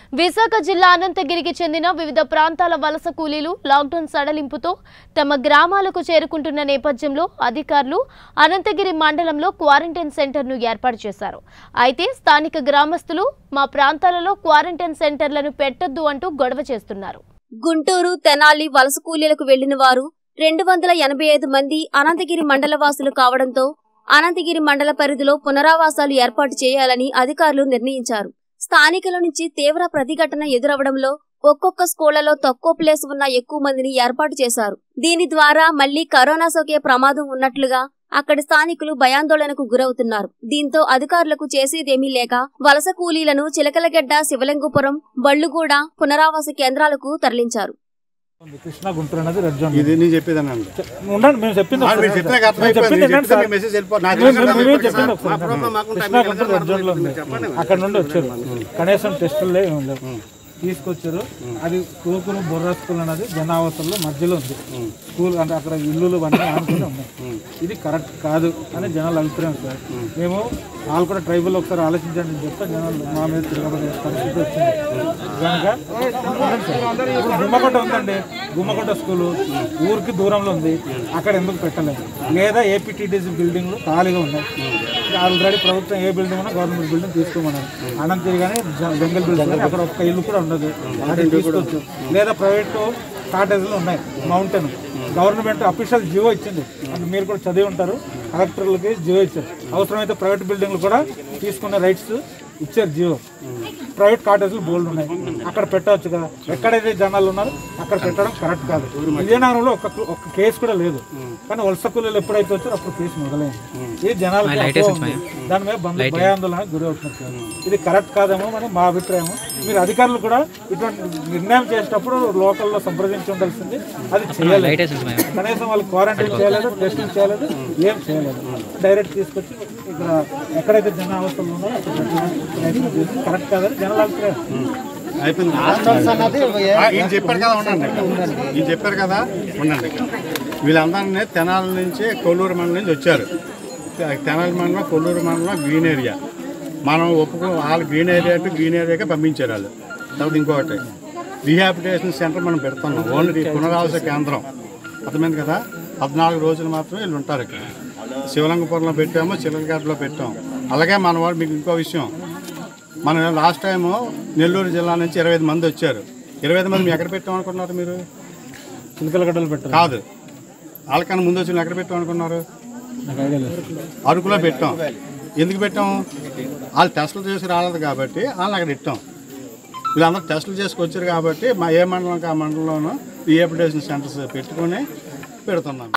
విశాఖ జిల్లా అనంతగిరికి చెందిన వివిధ ప్రాంతాల వలస కూలీలు లాక్డౌన్ సడలింపుతో తమ గ్రామాలకు చేరుకుంటున్న నేపథ్యంలో అధికారులు అనంతగిరి మండలంలో క్వారంటైన్ సెంటర్ను ఏర్పాటు చేశారు అయితే స్థానిక గ్రామస్తులు మా ప్రాంతాలలో క్వారంటైన్ సెంటర్లను పెట్టొద్దు అంటూ గొడవ చేస్తున్నారు గుంటూరు తెనాలి వలస కూలీలకు వెళ్లిన వారు రెండు వందల ఎనభై ఐదు మంది అనంతగిరి మండల వాసులు కావడంతో అనంతగిరి మండల పరిధిలో పునరావాసాలు ఏర్పాటు చేయాలని అధికారులు నిర్ణయించారు స్థానికుల నుంచి తీవ్ర ప్రతిఘటన ఎదురవడంలో ఒక్కొక్క స్కూళ్లలో తక్కువ ప్లేస్ ఉన్న ఎక్కువ మందిని ఏర్పాటు చేశారు దీని ద్వారా మళ్లీ కరోనా సోకే ప్రమాదం ఉన్నట్లుగా అక్కడి స్థానికులు భయాందోళనకు గురవుతున్నారు దీంతో అధికారులకు చేసేదేమీ లేక వలస కూలీలను చిలకలగడ్డ శివలింగపురం బళ్లుగూడ పునరావాస కేంద్రాలకు తరలించారు ఉంది. కృష్ణా గుంటూరు అనేది రెడ్ జోన్ ఇది నేను చెప్పేదానండి ఉండండి మేము చెప్పింది ఆ, ఒకసారి. మీరు చెప్పినాక మేము అర్థమైపోయింది. చెప్పింది మీరు ఏంటంటే చెప్తే సార్, మీ మెసేజ్ వెళ్ళిపో- నాకు మేము- తెలిసిన మేము దాన్ని చెప్పింది చెప్పండి. ఒకసారి. మా ప్రాబ్లం మాకు Krishna time Guntur red zone లో ఉంది అక్కడ నుండి వచ్చారు కనీసం టెస్టులు లేవు ఏం లేవు తీసుకొచ్చారు అది కూకులు బొర్రా స్కూల్ అనేది జనావాసంలో మధ్యలో ఉంది స్కూల్ అంటే అక్కడ ఇల్లులు అన్నీ ఆనుకుని ఉన్నాయి ఇది కరెక్ట్ కాదు అని జనాల అభిప్రాయం సార్ మేము వాళ్ళు కూడా ట్రైబల్ ఒకసారి ఆలోచించండి అని చెప్తే జనాలు మా మీద తిరగబడే పరిస్థితి వచ్చింది కనుక ఇప్పుడు గుమ్మకొండ ఉందండి గుమ్మకొండ స్కూల్ ఊరికి దూరంలో ఉంది అక్కడ ఎందుకు పెట్టలేదు లేదా ఏపీటీడీసీ బిల్డింగ్లు ఖాళీగా ఉన్నాయి ఆల్రెడీ ప్రభుత్వం ఏ బిల్డింగ్ ఉన్నా గవర్నమెంట్ బిల్డింగ్ తీసుకోమన్నారు అనంతగిరి కానీ బెంగల్ బిల్డింగ్ కానీ అక్కడ ఒక్క ఇల్లు కూడా ఉండదు అది తీసుకోవచ్చు లేదా ప్రైవేట్ కాటేజ్లు ఉన్నాయి మౌంటైన్ గవర్నమెంట్ అఫీషియల్ జియో ఇచ్చింది అంటే మీరు కూడా చదివి ఉంటారు కలెక్టర్లకి జియో ఇచ్చారు అవసరమైతే ప్రైవేట్ బిల్డింగ్లు కూడా తీసుకునే రైట్స్ ఇచ్చారు జియో ప్రైవేట్ కాటేజ్లు బోల్డ్ ఉన్నాయి అక్కడ పెట్టవచ్చు కదా ఎక్కడైతే జనాలు ఉన్నారో అక్కడ పెట్టడం కరెక్ట్ కాదు విజయనగరంలో ఒక ఒక్క కేసు కూడా లేదు కానీ వలస కూలీలు ఎప్పుడైతే వచ్చారో అప్పుడు కేసు మొదలైంది ఇది జనాలకి అపోహ ఉంది. దాని మీద బంధు భయాందోళనకు గురి అవుతున్నారు సార్. ఇది కరెక్ట్ కాదేమో అని మా అభిప్రాయం మీరు అధికారులు కూడా ఇటువంటి నిర్ణయం చేసేటప్పుడు లోకల్లో సంప్రదించి ఉండాల్సింది అది చేయలేదు కనీసం వాళ్ళు క్వారంటైన్ చేయలేదు టెస్టింగ్ చేయలేదు ఏం చేయలేదు డైరెక్ట్ తీసుకొచ్చి ఇక్కడ ఎక్కడైతే జన అవస్థలు ఉన్నారో అక్కడ పెట్టడానికి ప్రయత్నం చేసి కరెక్ట్ కాదని జనాల అభిప్రాయం అయిపోయింది ఆ, ఈయన చెప్పారు కదా ఉండండి ఈయన చెప్పారు కదా ఉండండి వీళ్ళందరినీ తెనాలి నుంచి కొల్లూరు మండలం నుంచి వచ్చారు తె- తెనాలి మండలం కొల్లూరు మండలం గ్రీన్ ఏరియా మనం ఒప్పుకో వాళ్ళు గ్రీన్ ఏరియా టు గ్రీన్ ఏరియాకే పంపించారు వాళ్ళు తర్వాత ఇంకొకటి రీహాబిటేషన్ సెంటర్ మనం పెడుతున్నాం ఓన్లీ పునరావాస కేంద్రం అర్థమైంది కదా పద్నాలుగు రోజులు మాత్రం వీళ్ళు ఉంటారు ఇక్కడ శివలింగపురంలో పెట్టాము చిలకగడ్డలో పెట్టాం అలాగే మన వాళ్ళు మీకు ఇంకో విషయం మనం లాస్ట్ టైం నెల్లూరు జిల్లా నుంచి ఇరవై ఐదు మంది వచ్చారు ఇరవై ఐదు మంది మీరు ఎక్కడ పెట్టాం అనుకున్నారు మీరు చిలకల గడ్డలు పెట్టారు కాదు వాళ్ళకన్నా ముందు వచ్చి ఎక్కడ పెట్టాం అనుకున్నారు నాకు ఐడియా లేదు అరకులో పెట్టాం ఎందుకు పెట్టాం వాళ్ళు టెస్టులు చేసి రాలేదు కాబట్టి వాళ్ళని అక్కడ పెట్టాం వీళ్ళందరూ టెస్టులు చేసుకొచ్చారు కాబట్టి మా ఏ మండలం ఆ మండలంలోనూ రీహాబిలిటేషన్ సెంటర్స్ పెట్టుకొని పెడుతున్నాం